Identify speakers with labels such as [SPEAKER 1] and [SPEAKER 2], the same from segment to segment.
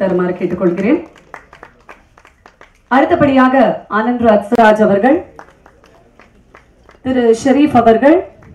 [SPEAKER 1] தருமாறு கேட்டுக்கொள்கிறேன் அடுத்தபடியாக ஆனந்த் ராஜ் அவர்கள் திரு ஷெரீப் அவர்கள்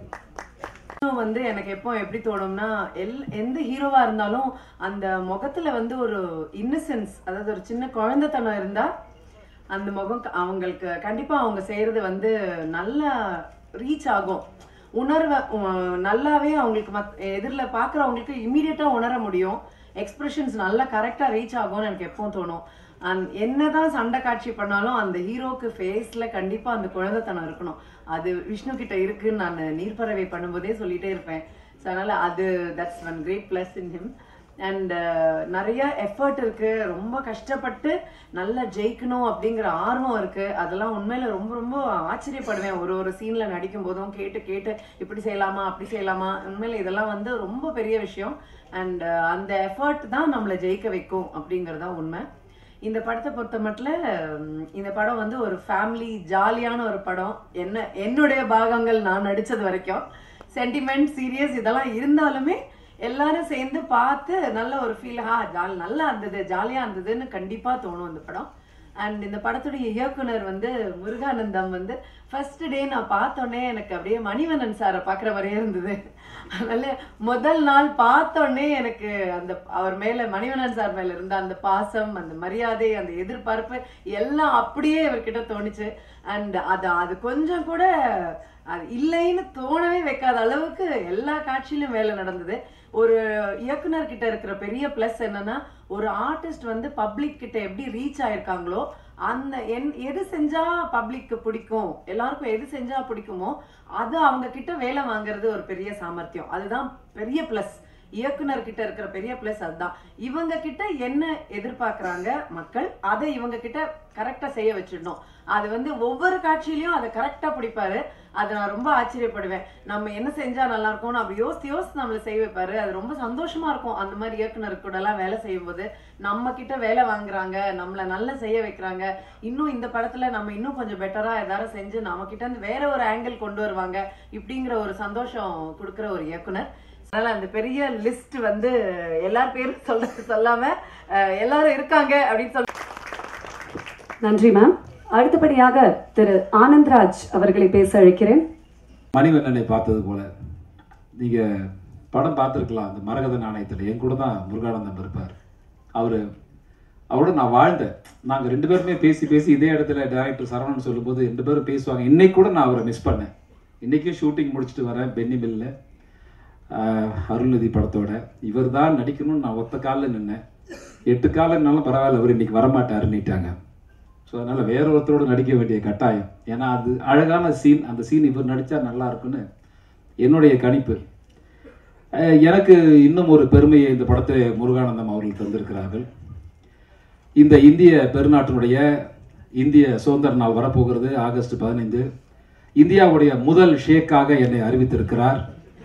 [SPEAKER 2] இன்னும் வந்து எனக்கு எப்போ எப்படி தோணும்னா எல் எந்த ஹீரோவா இருந்தாலும் அந்த முகத்துல வந்து ஒரு இன்னசென்ஸ் அதாவது ஒரு சின்ன குழந்தைத்தனம் இருந்தா அந்த முகம் க- அவங்களுக்கு கண்டிப்பா அவங்க செய்யறது வந்து நல்லா ரீச் ஆகும் உணர்வை உ- நல்லாவே அவங்களுக்கு மத் எதிரில் பார்க்குறவங்களுக்கு இம்மீடியட்டா உணர முடியும் எக்ஸ்பிரஷன்ஸ் நல்லா கரெக்டாக ரீச் ஆகும்னு எனக்கு எப்பவும் தோணும் அண்ட் என்னதான் சண்டை காட்சி பண்ணாலும் அந்த ஹீரோக்கு ஃபேஸ்ல கண்டிப்பா அந்த குழந்தைத்தனம் இருக்கணும் அது விஷ்ணு கிட்ட இருக்குன்னு நான் நீர்ப்பறவை பண்ணும்போதே சொல்லிட்டே இருப்பேன் ஸோ அதனால அது that's one great plus in him and நிறைய எஃபர்ட் இருக்கு ரொம்ப கஷ்டப்பட்டு நல்லா ஜெயிக்கணும் அப்படிங்கிற ஆர்வம் இருக்கு அதெல்லாம் உண்மையில ரொம்ப ரொம்ப ஆச்சரியப்படுவேன் ஒரு ஒரு சீன்ல நடிக்கும் போதும் கேட்டு கேட்டு இப்படி செய்யலாமா அப்படி செய்யலாமா உண்மையில இதெல்லாம் வந்து ரொம்ப பெரிய விஷயம் அண்ட் அந்த எஃபர்ட் தான் நம்மளை ஜெயிக்க வைக்கும் அப்படிங்கிறது தான் உண்மை இந்த படத்தை பொறுத்த மட்டும் இந்த படம் வந்து ஒரு ஃபேமிலி ஜாலியான ஒரு படம் என்ன என்னுடைய பாகங்கள் நான் நடிச்சது வரைக்கும் சென்டிமெண்ட் சீரியஸ் இதெல்லாம் இருந்தாலுமே எல்லாரும் சேர்ந்து பார்த்து நல்ல ஒரு ஃபீல் ஹா ஜால் நல்லா இருந்தது ஜாலியா இருந்ததுன்னு கண்டிப்பா தோணும் இந்த படம் அண்ட் இந்த படத்துடைய இயக்குனர் வந்து முருகானந்தம் வந்து ஃபர்ஸ்ட் டே நான் பார்த்தோன்னே எனக்கு அப்படியே மணிவண்ணன் சாரை பார்க்குற மாதிரியே இருந்தது அதனால முதல் நாள் பார்த்தோன்னே எனக்கு அந்த அவர் மேல மணிவண்ணன் சார் மேல இருந்த அந்த பாசம் அந்த மரியாதை அந்த எதிர்பார்ப்பு எல்லாம் அப்படியே இவர்கிட்ட தோணுச்சு அண்ட் அது அது கொஞ்சம் கூட அது இல்லைன்னு தோணவே வைக்காத அளவுக்கு எல்லா காட்சியிலும் வேலை நடந்தது ஒரு இயக்குனர் கிட்ட இருக்கிற பெரிய ப்ளஸ் என்னன்னா ஒரு ஆர்டிஸ்ட் வந்து பப்ளிக் கிட்ட எப்படி ரீச் ஆயிருக்காங்களோ அந்த என் எது செஞ்சா பப்ளிக்கு பிடிக்கும் எல்லாருக்கும் எது செஞ்சா பிடிக்குமோ அது அவங்க கிட்ட வேலை வாங்குறது ஒரு பெரிய சாமர்த்தியம் அதுதான் பெரிய ப்ளஸ் இயக்குனர் கிட்ட இருக்கிற பெரிய ப்ளஸ் அதுதான் இவங்க கிட்ட என்ன எதிர்பார்க்கறாங்க மக்கள் அதை இவங்க கிட்ட கரெக்டா செய்ய வச்சிடணும் அது வந்து ஒவ்வொரு காட்சியிலயும் அதை கரெக்டா பிடிப்பாரு அது நான் ரொம்ப ஆச்சரியப்படுவேன் நம்ம என்ன செஞ்சா நல்லா இருக்கும்னு அப்படி யோசித்து யோசித்து நம்மளை செய்ய வைப்பாரு அது ரொம்ப சந்தோஷமா இருக்கும் அந்த மாதிரி இயக்குனர் கூட எல்லாம் வேலை செய்யும் போது நம்ம கிட்ட வேலை வாங்குறாங்க நம்மள நல்லா செய்ய வைக்கிறாங்க இன்னும் இந்த படத்துல நம்ம இன்னும் கொஞ்சம் பெட்டரா ஏதாவது செஞ்சு நம்ம கிட்ட இருந்து வேற ஒரு ஆங்கிள் கொண்டு வருவாங்க இப்படிங்கிற ஒரு சந்தோஷம் கொடுக்குற ஒரு இயக்குனர் அதனால அந்த பெரிய லிஸ்ட் வந்து எல்லார் பேரும் சொல்ல சொல்லாம அஹ், எல்லாரும் இருக்காங்க அப்படின்னு சொல்ல
[SPEAKER 1] நன்றி மேம் அடுத்தபடியாக திரு ஆனந்த்ராஜ் அவர்களை பேச அழைக்கிறேன்
[SPEAKER 3] மணிவண்ணனை பார்த்தது போல நீங்க படம் பார்த்துருக்கலாம் அந்த மரகத நாணயத்தில் என் கூட தான் முருகானந்தம் இருப்பார் அவர் அவரோட நான் வாழ்ந்தேன் நாங்கள் ரெண்டு பேருமே பேசி பேசி இதே இடத்துல டேரக்டர் சரவணன் சொல்லும்போது ரெண்டு பேரும் பேசுவாங்க இன்னைக்கு கூட நான் அவரை மிஸ் பண்ணேன் இன்னைக்கும் ஷூட்டிங் முடிச்சுட்டு வரேன் பென்னி மில்ல அருள்நிதி படத்தோட இவர் தான் நடிக்கணும்னு நான் ஒத்த காலில் நின்னேன் எட்டு காலம்னாலும் பரவாயில்ல அவர் இன்னைக்கு வரமாட்டாருன்னுட்டாங்க ஸோ அதனால வேற ஒருத்தரோட நடிக்க வேண்டிய கட்டாயம் ஏன்னா அது அழகான சீன் அந்த சீன் இவர் நடிச்சா நல்லா இருக்குன்னு என்னுடைய கணிப்பு அஹ் எனக்கு இன்னும் ஒரு பெருமையை இந்த படத்தை முருகானந்தம் அவர்கள் தந்திருக்கிறார்கள் இந்த இந்திய பெருநாட்டினுடைய இந்திய சுதந்திர நாள் வரப்போகிறது ஆகஸ்ட் பதினைந்து இந்தியாவுடைய முதல் ஷேக்காக என்னை அறிவித்திருக்கிறார்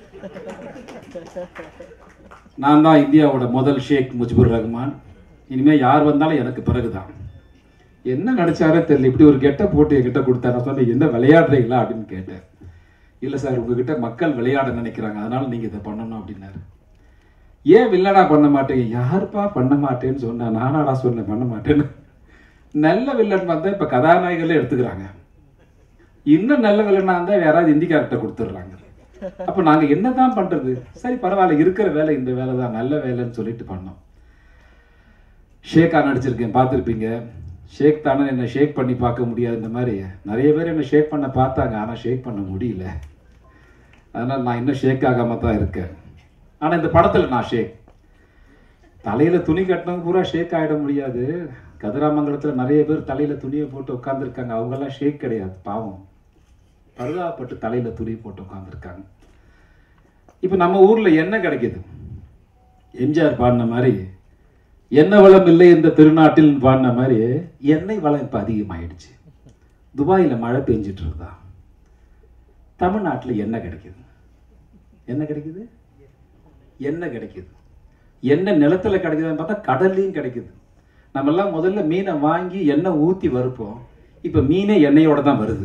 [SPEAKER 3] நான் தான் இந்தியாவோட முதல் ஷேக் முஜிபுர் ரஹ்மான் இனிமே யார் வந்தாலும் எனக்கு பிறகுதான் என்ன நடிச்சாரே தெரியல இப்படி ஒரு கெட்ட போட்டு என்கிட்ட கொடுத்தா நான் சொன்னேன் என்ன விளையாடுறீங்களா அப்படின்னு கேட்டேன் இல்லை சார் உங்ககிட்ட மக்கள் விளையாட நினைக்கிறாங்க அதனால நீங்க இதை பண்ணணும் அப்படின்னாரு ஏன் வில்லனா பண்ண மாட்டீங்க யாருப்பா பண்ண மாட்டேன்னு சொன்னா நானாடா சொன்னேன் பண்ண மாட்டேன்னு நல்ல வில்லன் வந்தா இப்ப கதாநாயகர்களே எடுத்துக்கிறாங்க இன்னும் நல்ல வில்லனா இருந்தா யாராவது இந்திக்கார்ட்ட கொடுத்துடுறாங்க அப்ப நாங்க என்னதான் பண்றது சரி பரவாயில்ல இருக்கிற வேலை இந்த வேலை தான் நல்ல வேலைன்னு சொல்லிட்டு பண்ணோம் ஷேக்கா நடிச்சிருக்கேன் பார்த்துருப்பீங்க ஷேக் தானே என்ன ஷேக் பண்ணி பார்க்க முடியாது இந்த மாதிரி நிறைய பேர் என்ன ஷேக் பண்ண பார்த்தாங்க ஆனால் ஷேக் பண்ண முடியல அதனால் நான் இன்னும் ஷேக் ஆகாம தான் இருக்கேன் ஆனால் இந்த படத்தில் நான் ஷேக் தலையில் துணி கட்டினவங்க பூரா ஷேக் ஆகிட முடியாது கதிராமங்கலத்தில் நிறைய பேர் தலையில் துணியை போட்டு உட்காந்துருக்காங்க அவங்கெல்லாம் ஷேக் கிடையாது பாவம் பருதாப்பட்டு தலையில் துணி போட்டு உட்காந்துருக்காங்க இப்போ நம்ம ஊரில் என்ன கிடைக்குது எம்ஜிஆர் பாடின மாதிரி எண்ணெய் வளம் இல்லை இந்த திருநாட்டில் பாடின மாதிரி எண்ணெய் வளம் இப்போ அதிகமாயிடுச்சு துபாயில் மழை பெஞ்சிட்டு இருந்தா தமிழ்நாட்டில் என்ன கிடைக்குது என்ன கிடைக்குது எண்ணெய் கிடைக்குது எண்ணெய் நிலத்துல கிடைக்குதுன்னு பார்த்தா கடல்லையும் கிடைக்குது நம்ம எல்லாம் முதல்ல மீனை வாங்கி எண்ணெய் ஊற்றி வறுப்போம் இப்போ மீனே எண்ணெயோட தான் வருது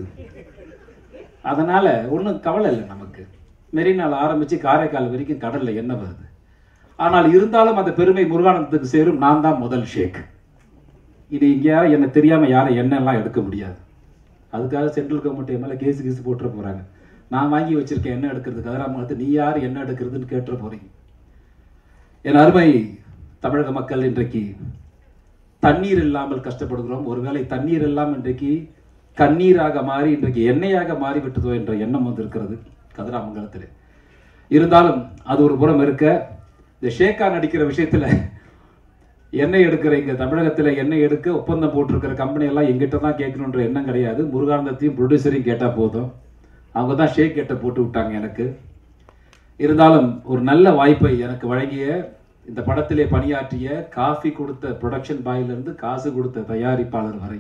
[SPEAKER 3] அதனால ஒன்றும் கவலை இல்லை நமக்கு மெரினால் ஆரம்பித்து காரைக்கால் வரைக்கும் கடலில் எண்ணெய் வருது ஆனால் இருந்தாலும் அந்த பெருமை முருகானந்தத்துக்கு சேரும் நான் தான் முதல் ஷேக் இது இங்கே யாரும் என்ன தெரியாம யாரும் எண்ணெல்லாம் எடுக்க முடியாது அதுக்காக சென்ட்ரல் கவர்மெண்ட் என் மேலே கேஸ் கேஸ் போட்டுற போறாங்க நான் வாங்கி வச்சிருக்கேன் எண்ணெய் எடுக்கிறது கதிராமங்கலத்து நீ யார் எண்ணெய் எடுக்கிறதுன்னு கேட்டுற போறீங்க என் அருமை தமிழக மக்கள் இன்றைக்கு தண்ணீர் இல்லாமல் கஷ்டப்படுகிறோம் ஒருவேளை தண்ணீர் இல்லாமல் இன்றைக்கு கண்ணீராக மாறி இன்றைக்கு எண்ணெயாக மாறிவிட்டதோ என்ற எண்ணம் வந்திருக்கிறது கதிராமங்கலத்தில் இருந்தாலும் அது ஒரு புறம் இருக்க இந்த ஷேக்கா நடிக்கிற விஷயத்துல எண்ணெய் எடுக்கிற இங்க தமிழகத்துல எண்ணெய் எடுக்க ஒப்பந்தம் போட்டிருக்கிற கம்பெனி எல்லாம் எங்கிட்ட தான் கேட்கணுன்ற எண்ணம் கிடையாது முருகானந்தத்தையும் ப்ரொடியூசரையும் கேட்டா போதும் அவங்க தான் ஷேக் கேட்ட போட்டு விட்டாங்க எனக்கு இருந்தாலும் ஒரு நல்ல வாய்ப்பை எனக்கு வழங்கிய இந்த படத்திலே பணியாற்றிய காஃபி கொடுத்த ப்ரொடக்ஷன் பாயிலிருந்து காசு கொடுத்த தயாரிப்பாளர் வரை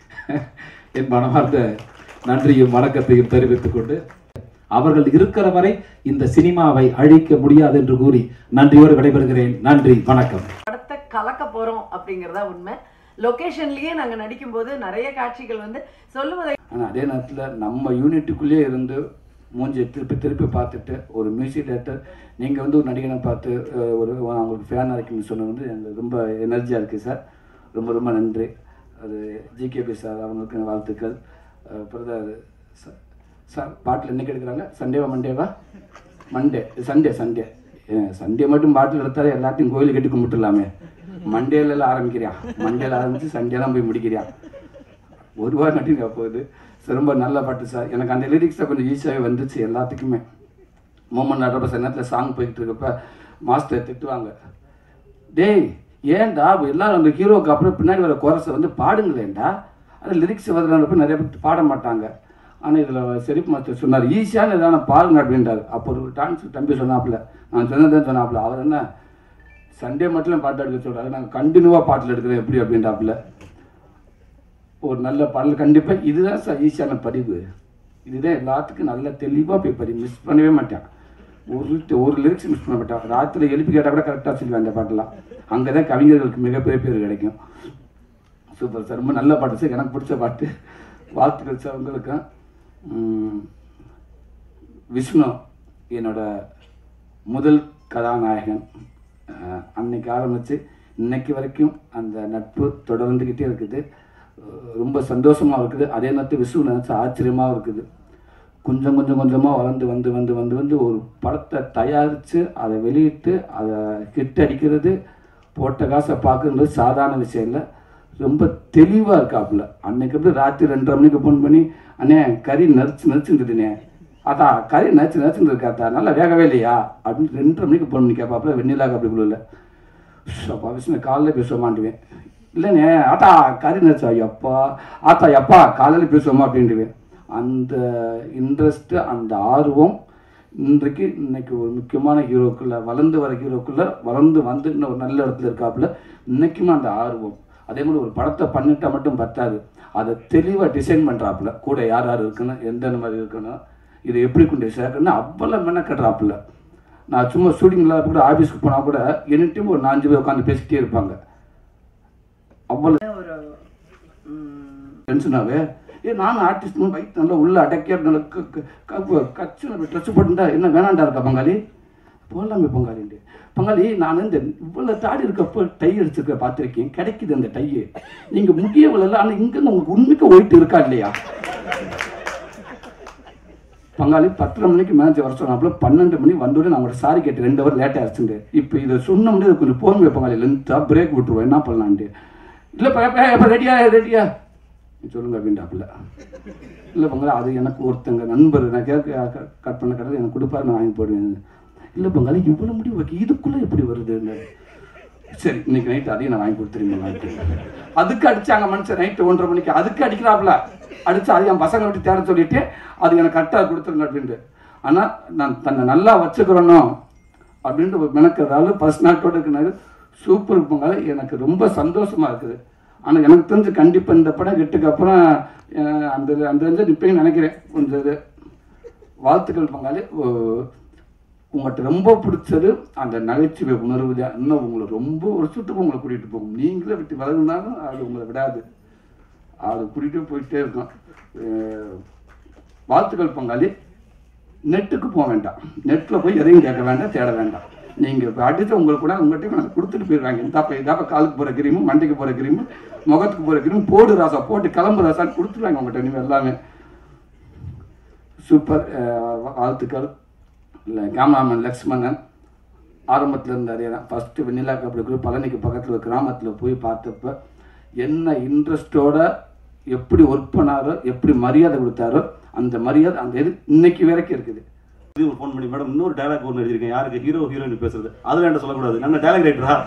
[SPEAKER 3] என் மனமார்ந்த நன்றியும் வணக்கத்தையும் தெரிவித்துக் கொண்டு அவர்கள் இருக்கிற வரை இந்த சினிமாவை அழிக்க முடியாது என்று கூறி நன்றியோடு விடைபெறுகிறேன் நன்றி வணக்கம்
[SPEAKER 2] படத்தை கலக்க போறோம் அப்படிங்கறதா உண்மை லொகேஷன்லயே நாங்க நடிக்கும்போது நிறைய காட்சிகள் வந்து சொல்லுவதை
[SPEAKER 4] ஆனால் அதே நேரத்தில் நம்ம யூனிட்டுக்குள்ளேயே இருந்து மூஞ்சியை திருப்பி திருப்பி பார்த்துட்டு ஒரு மியூசிக் டேரக்டர் நீங்கள் வந்து ஒரு நடிகனை பார்த்து அஹ், ஒரு நான் உங்களுக்கு ஃபேனாக இருக்கீங்கன்னு சொன்னது வந்து எனக்கு ரொம்ப எனர்ஜியாக இருக்குது சார் ரொம்ப ரொம்ப நன்றி அது ஜிகேபி சார் அவங்களுக்கு வாழ்த்துக்கள் அஹ், அப்புறம் தான் அது ச- சார் பாட்டில் என்னைக்கு எடுக்கிறாங்க சண்டேவா மண்டேவா மண்டே சண்டே சண்டே சண்டே மட்டும் பாட்டில் எடுத்தாலே எல்லாத்தையும் கோயிலுக்கு கட்டி கும்பிட்டுலாமே மண்டேல ஆரம்பிக்கிறியா மண்டேல ஆரம்பிச்சு சண்டே தான் போய் முடிக்கிறியா ஒரு வாரம் நடிங்க போகுது சார் ரொம்ப நல்ல பாட்டு சார் எனக்கு அந்த லிரிக்ஸை கொஞ்சம் ஈஸியாகவே வந்துச்சு எல்லாத்துக்குமே மோமன் நடுறப்ப சில நேரத்தில் சாங் போயிட்டு இருக்கப்ப மாஸ்டர் திட்டுவாங்க டேய் ஏன்டா எல்லாரும் அந்த ஹீரோக்கு அப்புறம் பின்னாடி வர கோரஸை வந்து பாடுங்களேன்டா அது லிரிக்ஸ் வரதுன்றப்ப நிறைய பேர் பாட மாட்டாங்க ஆனால் இதில் செரிப்பு மாஸ்டர் சொன்னார் ஈஸியான இதான பாருங்க அப்படின்றாரு அப்போ ஒரு டான்ஸ் தம்பி சொன்னாப்புல நான் சொன்னதான் சொன்னாப்புல அவர் என்ன சண்டே மட்டும் பாட்டு எடுக்க சொல்கிறாரு நாங்கள் கண்டினியூவாக பாட்டில் எடுக்கிறோம் எப்படி அப்படின்றாப்புல ஒரு நல்ல பாடல் கண்டிப்பாக இதுதான் சார் ஈஸியான பதிவு இதுதான் எல்லாத்துக்கும் நல்ல தெளிவாக போய் பதிவு மிஸ் பண்ணவே மாட்டேன் ஒரு ஒரு லிரிக்ஸ் மிஸ் பண்ண மாட்டேன் ராத்திரி எழுப்பி கேட்டால் கூட கரெக்டாக சொல்லுவேன் அந்த பாட்டெல்லாம் அங்கே தான் கவிஞர்களுக்கு மிகப்பெரிய பேர் கிடைக்கும் சூப்பர் சார் ரொம்ப நல்ல பாட்டு சார் எனக்கு பிடிச்ச பாட்டு வாழ்த்துக்கள் சார் உங்களுக்கும் உம், விஷ்ணு என்னோட முதல் கதாநாயகன் அஹ், அன்னைக்கு ஆரம்பித்து இன்னைக்கு வரைக்கும் அந்த நட்பு தொடர்ந்துக்கிட்டே இருக்குது அஹ், ரொம்ப சந்தோஷமாக இருக்குது அதே நேரத்தில் விஷ்ணு நினச்ச ஆச்சரியமாக இருக்குது கொஞ்சம் கொஞ்சம் கொஞ்சமாக வளர்ந்து வந்து வந்து வந்து வந்து ஒரு படத்தை தயாரித்து அதை வெளியிட்டு அதை ஹிட் அடிக்கிறது போட்ட காசை பார்க்குறது சாதாரண விஷயம் இல்லை ரொம்ப தெளிவாக இருக்காப்புல அன்னைக்கு எப்படி ராத்திரி ரெண்டரை மணிக்கு ஃபோன் பண்ணி அண்ணே கறி நரிச்சு நரிச்சுருந்துட்டுனே அத்தா கறி நரிச்சு நரிச்சுன்னு இருக்காத்தா நல்லா வேகவே இல்லையா அப்படின்னு ரெண்டரை மணிக்கு ஃபோன் பண்ணி கேட்பாப்புல வெண்ணிலா அப்படிக்குள்ள அப்பா விஷ்ணு காலைல பேச மாட்டுவேன் இல்லைண்ணே ஆத்தா கறி நரிச்சா எப்பா ஆத்தா எப்பா காலையில் பேசுவோமா அப்படின்ட்டுவேன் அந்த இன்ட்ரெஸ்ட்டு அந்த ஆர்வம் இன்றைக்கு இன்னைக்கு ஒரு முக்கியமான ஹீரோக்குள்ள வளர்ந்து வர ஹீரோக்குள்ள வளர்ந்து வந்து இன்னும் ஒரு நல்ல இடத்துல இருக்காப்புல இன்னைக்குமே அந்த ஆர்வம் அதே மாதிரி ஒரு படத்தை பண்ணிட்டா மட்டும் பத்தாது அதை தெளிவாக டிசைன் பண்ணுறாப்புல கூட யார் யார் இருக்கணும் எந்தெந்த மாதிரி இருக்கணும் இதை எப்படி கொண்டு போய் சேர்க்கணும்னு அவ்வளோ மெனக்கட்டுறாப்புல நான் சும்மா ஷூட்டிங் இல்லாத கூட ஆஃபீஸ்க்கு போனால் கூட எனி டைம் ஒரு நாலஞ்சு பேர் உட்காந்து பேசிக்கிட்டே இருப்பாங்க அவ்வளோ
[SPEAKER 2] ஒரு ம்,
[SPEAKER 4] டென்ஷனாகவே ஏ நானும் ஆர்டிஸ்ட் வயிற்று நல்லா உள்ள அடக்கியா நல்லா க- க- க- கச்சு ட்ரெஸ் போட்டுட்டா என்ன வேணாண்டா இருக்கா பங்காளி போடலாமே பங்காளின்ட்டு பங்காளி நான் இந்த இவ்வளோ தாடி இருக்கப்போ டை அடிச்சிருக்க பார்த்துருக்கேன் கிடைக்குது அந்த டையு நீங்கள் முடியவில்லை ஆனால் இங்கேருந்து உங்களுக்கு உண்மைக்கு ஒயிட் இருக்கா இல்லையா பங்காளி பத்தரை மணிக்கு மேனேஜர் வர சொன்னாப்புல பன்னெண்டு மணி வந்தோடனே நான் உங்கள்ட்ட சாரி கேட்டு ரெண்டு ஹவர் லேட் ஆயிடுச்சுண்டு இப்போ இதை சொன்னோம்னே இது கொஞ்சம் போன் பங்காளி லென்த்தாக பிரேக் விட்டுருவோம் என்ன பண்ணலான்ட்டு இல்லைப்பா எப்போ ரெடியா ரெடியா சொல்லுங்க அப்படின்ட்டாப்புல இல்லை பங்காளி அது எனக்கு ஒருத்தங்க நண்பர் நான் கேட்க கட் பண்ண கடை எனக்கு கொடுப்பாரு நான் வாங்கி போடுவேன் இல்லை பங்காளி இவ்வளோ முடிவு வைக்க இதுக்குள்ளே எப்படி வருது சரி இன்னைக்கு நைட் அதையும் நான் வாங்கி கொடுத்துருங்க அதுக்கு அடிச்சாங்க மனுஷன் நைட்டு ஒன்றரை மணிக்கு அதுக்கு அடிக்கிறாப்புல அடிச்சு அது என் பசங்க விட்டு தேட சொல்லிட்டு அது எனக்கு கரெக்டாக கொடுத்துருங்க அப்படின்ட்டு ஆனால் நான் தன்னை நல்லா வச்சுக்கிறணும் அப்படின்ட்டு ஒரு மெனக்கிறதால ஃபர்ஸ்ட் நாட்டோட இருக்கிறனால சூப்பர் இருப்பாங்க எனக்கு ரொம்ப சந்தோஷமா இருக்குது ஆனால் எனக்கு தெரிஞ்சு கண்டிப்பாக இந்த படம் கெட்டுக்கு அப்புறம் அஹ், அந்த அந்த வந்து நிற்பேன்னு நினைக்கிறேன் கொஞ்சம் இது வாழ்த்துக்கள் பங்காளி ஓ- உங்கள்கிட்ட ரொம்ப பிடிச்சது அந்த நகைச்சுவை உணர்வு தான் இன்னும் உங்களை ரொம்ப வருஷத்துக்கு உங்களை கூட்டிகிட்டு போகும் நீங்களே விட்டு விலகுனாலும் அது உங்களை விடாது அது கூட்டிகிட்டு போயிட்டே இருக்கும் அஹ் வாழ்த்துக்கள் பங்காளி நெட்டுக்கு போக வேண்டாம் நெட்டில் போய் எதையும் கேட்க வேண்டாம் தேட வேண்டாம் நீங்கள் அடுத்து உங்களுக்கு கூட உங்கள்கிட்ட நான் கொடுத்துட்டு போயிடுறாங்க இந்தாப்பா இதாப்பா காலுக்கு போகிற கிரீமு மண்டைக்கு போகிற கிரீமு முகத்துக்கு போகிற கிரீமு போடு ராசா போட்டு கிளம்பு ராசான்னு கொடுத்துருவாங்க உங்கள்கிட்ட இனிமேல் எல்லாமே சூப்பர் அஹ், வாழ்த்துக்கள் இல்லை கேமராமேன் லக்ஷ்மணன் ஆரம்பத்தில் இருந்தார் ஃபஸ்ட்டு வெண்ணிலா கபடி குரூப் பழனிக்கு பக்கத்தில் ஒரு கிராமத்தில் போய் பார்த்தப்ப என்ன இன்ட்ரெஸ்டோட எப்படி ஒர்க் பண்ணாரோ எப்படி மரியாதை கொடுத்தாரோ அந்த மரியாதை அந்த இது இன்னைக்கு வரைக்கும் இருக்குது
[SPEAKER 5] இது ஒரு ஃபோன் பண்ணி மேடம் இன்னொரு டயலாக் ஒன்று எழுதியிருக்கேன் யாருக்கு ஹீரோ ஹீரோயின் பேசுறது அதில் என்ன சொல்லக்கூடாது நான் டயலாக் ரைட்டரா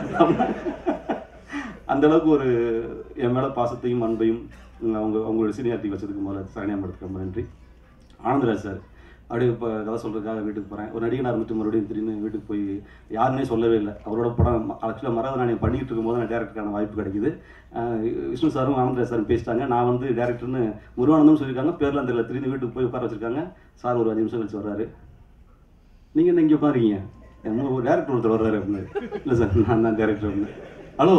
[SPEAKER 5] அந்த அளவுக்கு ஒரு என் மேலே பாசத்தையும் அன்பையும் உம், அவங்க அவங்களோட சீனியாரிட்டி வச்சதுக்கு முதல்ல சரணியா மேடத்துக்கு ரொம்ப நன்றி ஆனந்தராஜ் சார் அப்படியே இப்போ கதை சொல்கிறதுக்காக வீட்டுக்கு போகிறேன் ஒரு நடிகனாக இருந்துட்டு மறுபடியும் திடீர்னு வீட்டுக்கு போய் யாருன்னே சொல்லவே இல்லை அவரோட படம் ஆக்சுவலாக மரத நான் பண்ணிக்கிட்டு இருக்கும்போது நான் டேரக்டருக்கான வாய்ப்பு கிடைக்குது அஹ் விஷ்ணு சாரும் ஆனந்தராஜ் சாரும் பேசிட்டாங்க நான் வந்து டேரக்டர்னு முருகானந்தம் சொல்லியிருக்காங்க பேர்லாம் தெரியல திடீர்னு வீட்டுக்கு போய் உட்கார வச்சிருக்காங்க சார் ஒரு அஞ்சு நிமிஷம் கழிச்சு வர்றாரு நீங்கள் என்ன இங்கே உட்காருங்க என்ன ஒரு டேரக்டர் ஒருத்தர் வர்றாரு அப்படின்னு இல்லை சார் நான் தான் டேரக்டர் அப்படின்னு ஹலோ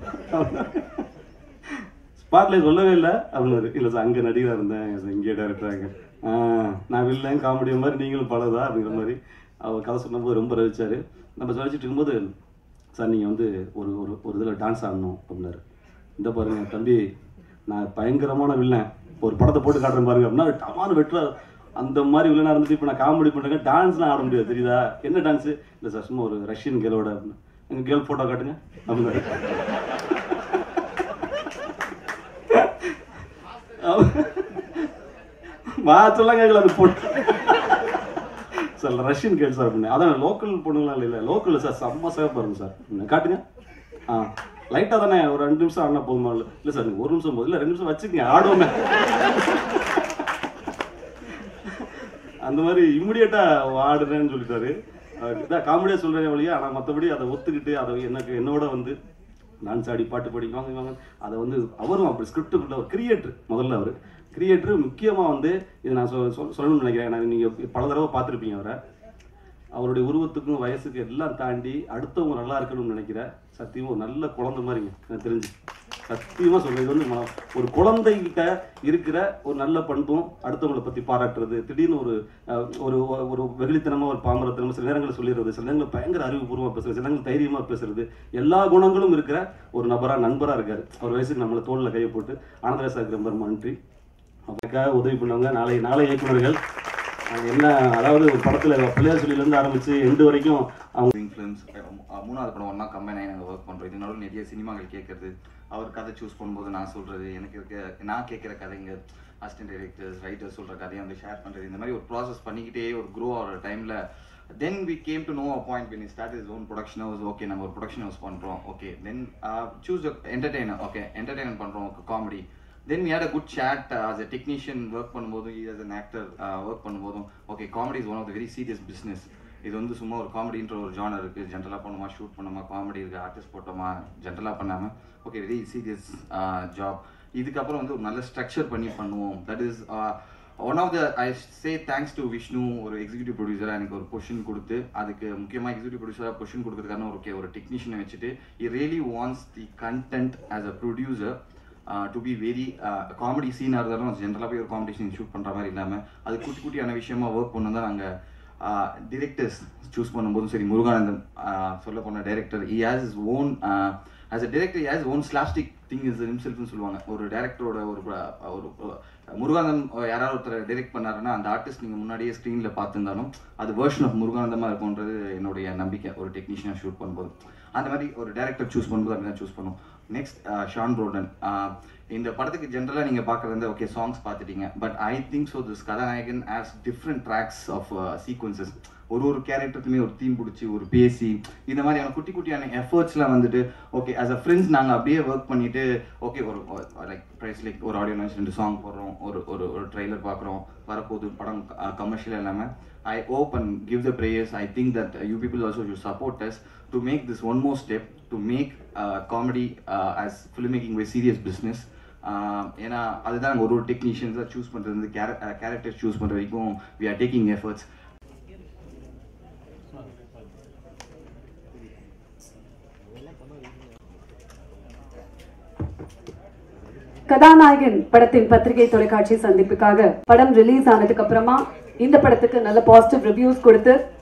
[SPEAKER 5] ஸ்பாட்ல சொல்லவே இல்லை அப்படின்னு இல்லை சார் அங்கே நடிகராக இருந்தேன் சார் இங்கே டேரக்டராக ஆ நான் வில்லன் காமெடி மாதிரி நீங்களும் பலதா அப்படிங்கிற மாதிரி அவர் கதை சொன்னபோது ரொம்ப ரசிச்சாரு நம்ம ரசிச்சுட்டு இருக்கும்போது சார் நீங்கள் வந்து ஒரு ஒரு ஒரு இதில் டான்ஸ் ஆடணும் அப்படின்னாரு இந்த பாருங்க தம்பி நான் பயங்கரமான வில்லன் ஒரு படத்தை போட்டு காட்டுறேன் பாருங்க அப்படின்னா டமான்னு வெட்டுற அந்த மாதிரி வில்லனாக இருந்துட்டு இப்போ நான் காமெடி பண்ணுறேங்க டான்ஸ்லாம் ஆட முடியாது தெரியுதா என்ன டான்ஸு இல்லை சார் சும்மா ஒரு ரஷ்யன் கேலோட அப்படின்னு எங்கள் கேர்ள் ஃபோட்டோ காட்டுங்க அப்படின்னாரு மாற்றெல்லாம் கேட்கல அது போட்டு சார் ரஷ்யன் கேள் சார் அப்படின்னு அதான் லோக்கல் பொண்ணுங்களாம் இல்லை லோக்கல் சார் செம்ம சேவ் பாருங்க சார் என்ன காட்டுங்க ஆ லைட்டாக தானே ஒரு ரெண்டு நிமிஷம் ஆடினா போதுமா இல்லை இல்லை சார் நீங்கள் ஒரு நிமிஷம் போதும் இல்லை ரெண்டு நிமிஷம் வச்சுக்கங்க ஆடுவோமே அந்த மாதிரி இம்மிடியட்டாக ஆடுறேன்னு சொல்லிட்டாரு அஹ் இதான் காமெடியாக சொல்கிறேன் வழியா ஆனால் மற்றபடி அதை ஒத்துக்கிட்டு அதை எனக்கு என்னோட வந்து டான்ஸ் ஆடி பாட்டு பாடி வாங்க வாங்க அதை வந்து அவரும் அப்படி ஸ்கிரிப்டுக்குள்ள ஒரு கிரியேட்டர் முதல்ல அவர் கிரியேட்டர் முக்கியமாக வந்து இதை நான் சொ சொ- சொல்லணும்னு நினைக்கிறேன் நான் நீங்கள் பல தடவை பார்த்துருப்பீங்க அவரை அவருடைய உருவத்துக்கும் வயசுக்கு எல்லாம் தாண்டி அடுத்தவங்க நல்லா இருக்கணும்னு நினைக்கிற சத்தியமா ஒரு நல்ல குழந்தை மாதிரிங்க எனக்கு தெரிஞ்சு சத்தியமா சொல்றேன் இது வந்து மன- ஒரு குழந்தைகிட்ட இருக்கிற ஒரு நல்ல பண்பும் அடுத்தவங்களை பத்தி பாராட்டுறது திடீர்னு ஒரு அஹ், ஒரு ஒரு வெகுளித்தனமா ஒரு பாமரத்தனமா சில நேரங்களில் சொல்லிடுறது சில நேரங்களில் பயங்கர அறிவுபூர்வமா பேசுறது சில நேரங்களில் தைரியமா பேசுறது எல்லா குணங்களும் இருக்கிற ஒரு நபரா நண்பரா இருக்காரு அவர் வயசுக்கு நம்மளை தோல்ல கையை போட்டு ஆனந்தராஜ் சாருக்கு ரொம்ப ரொம்ப நன்றி அவருக்காக உதவி பண்ணவங்க நாளை நாளை இயக்குனர்கள் அவங்க என்ன அதாவது ஒரு படத்துல பிள்ளையார் சொல்லியிலேருந்து ஆரம்பிச்சு எண்டு வரைக்கும் அவங்க
[SPEAKER 6] டூயிங் ஃபிலிம்ஸ் மூணாவது படம் ஒன்றா கம்பைன் ஆகி நாங்கள் ஒர்க் பண்ணுறோம் இதனால நிறைய சினிமாக்கள் கேட்கறது அவர் கதை சூஸ் பண்ணும்போது நான் சொல்கிறது எனக்கு இருக்க நான் கேட்குற கதைங்க அசிஸ்டன்ட் டைரக்டர்ஸ் ரைட்டர்ஸ் சொல்கிற கதையை வந்து ஷேர் பண்ணுறது இந்த மாதிரி ஒரு ப்ராசஸ் பண்ணிக்கிட்டே ஒரு க்ரோ ஆகிற டைமில் then we came to know a point when he started his own production house okay நம்ம ஒரு ப்ரொடக்ஷன் ஹவுஸ் பண்ணுறோம் okay then choose entertainer okay entertainment பண்ணுறோம் comedy then we had a good chat uh, as a technician work பண்ணும்போதும் as an actor work பண்ணும்போதும் okay comedy is one of the very serious business இது வந்து சும்மா ஒரு காமெடின்ற ஒரு genre இருக்குது ஜென்ரலாக பண்ணுமா ஷூட் பண்ணுமா காமெடி இருக்குது ஆர்டிஸ்ட் போட்டோமா ஜென்ரலாக பண்ணாமல் ஓகே வெரி சீரியஸ் ஜாப் இதுக்கப்புறம் வந்து ஒரு நல்ல ஸ்ட்ரக்சர் பண்ணி பண்ணுவோம் that is one of the I say thanks to Vishnu ஒரு எக்ஸிக்யூட்டிவ் ப்ரொடியூசராக எனக்கு ஒரு பொசிஷன் கொடுத்து அதுக்கு முக்கியமாக எக்ஸிக்யூட்டிவ் ப்ரொடியூசராக பொசிஷன் கொடுக்கறதுக்கான ஒரு ஒரு டெக்னீஷியனை வச்சுட்டு he really wants the content as a producer to be very comedy சீனாக இருந்தாலும் ஜென்ரலாக போய் ஒரு காமெடி சீன் ஷூட் பண்ணுற மாதிரி இல்லாமல் அது குட்டி குட்டியான விஷயமா ஒர்க் பண்ண தான் நாங்கள் டிரெக்டர்ஸ் சூஸ் பண்ணும்போதும் சரி முருகானந்தம் சொல்ல போன director he has is own as a director has own slapstick thing is ஹிம்செல்ஃப்னு சொல்லுவாங்க ஒரு டேரக்டரோட ஒரு ப- ஒரு ஒரு முருகானந்தம் யாராவது ஒருத்தர் டைரக்ட் பண்ணாருன்னா அந்த ஆர்டிஸ்ட் நீங்கள் முன்னாடியே ஸ்க்ரீனில் பார்த்துருந்தாலும் அது வேர்ஷன் ஆஃப் முருகானந்தமாக இருக்கும்ன்றது என்னுடைய நம்பிக்கை ஒரு டெக்னீஷியனாக ஷூட் பண்ணும்போது அந்த மாதிரி ஒரு டேரக்டர் சூஸ் பண்ணும்போது அப்படி தான் சூஸ் பண்ணும் நெக்ஸ்ட் ஷான் ப்ரோடன் இந்த படத்துக்கு ஜென்ரலாக நீங்கள் பார்க்குறது ஓகே சாங்ஸ் பார்த்துட்டீங்க but I think so this கதாநாயகன் as different tracks of sequences ஒரு ஒரு கேரக்டருக்குமே ஒரு தீம் பிடிச்சி ஒரு பேசி இந்த மாதிரியான குட்டி குட்டியான எஃபர்ட்ஸ்லாம் வந்துட்டு ஓகே ஆஸ் அ ஃப்ரெண்ட்ஸ் நாங்கள் அப்படியே ஒர்க் பண்ணிட்டு ஓகே ஒரு லைக் ப்ரைஸ் லைக் ஒரு ஆடியோ லான்ச் ரெண்டு சாங் போடுறோம் ஒரு ஒரு ஒரு ட்ரெய்லர் பார்க்குறோம் வரப்போகுது படம் கமர்ஷியல் இல்லாமல் I open give the prayers I think that you people also you support us to make this one more step to make comedy as film making why serious business ஏன்னா அதுதான் நாங்கள் ஒரு ஒரு டெக்னீஷியன்ஸாக choose பண்ணுறது வந்து character choose பண்ணுற வரைக்கும் we are taking efforts
[SPEAKER 1] கதாநாயகன் படத்தின் பத்திரிகை தொலைக்காட்சி சந்திப்புக்காக படம் ரிலீஸ் ஆனதுக்கு அப்புறமா இந்த படத்துக்கு நல்ல பாசிட்டிவ் ரிவ்யூஸ் கொடுத்து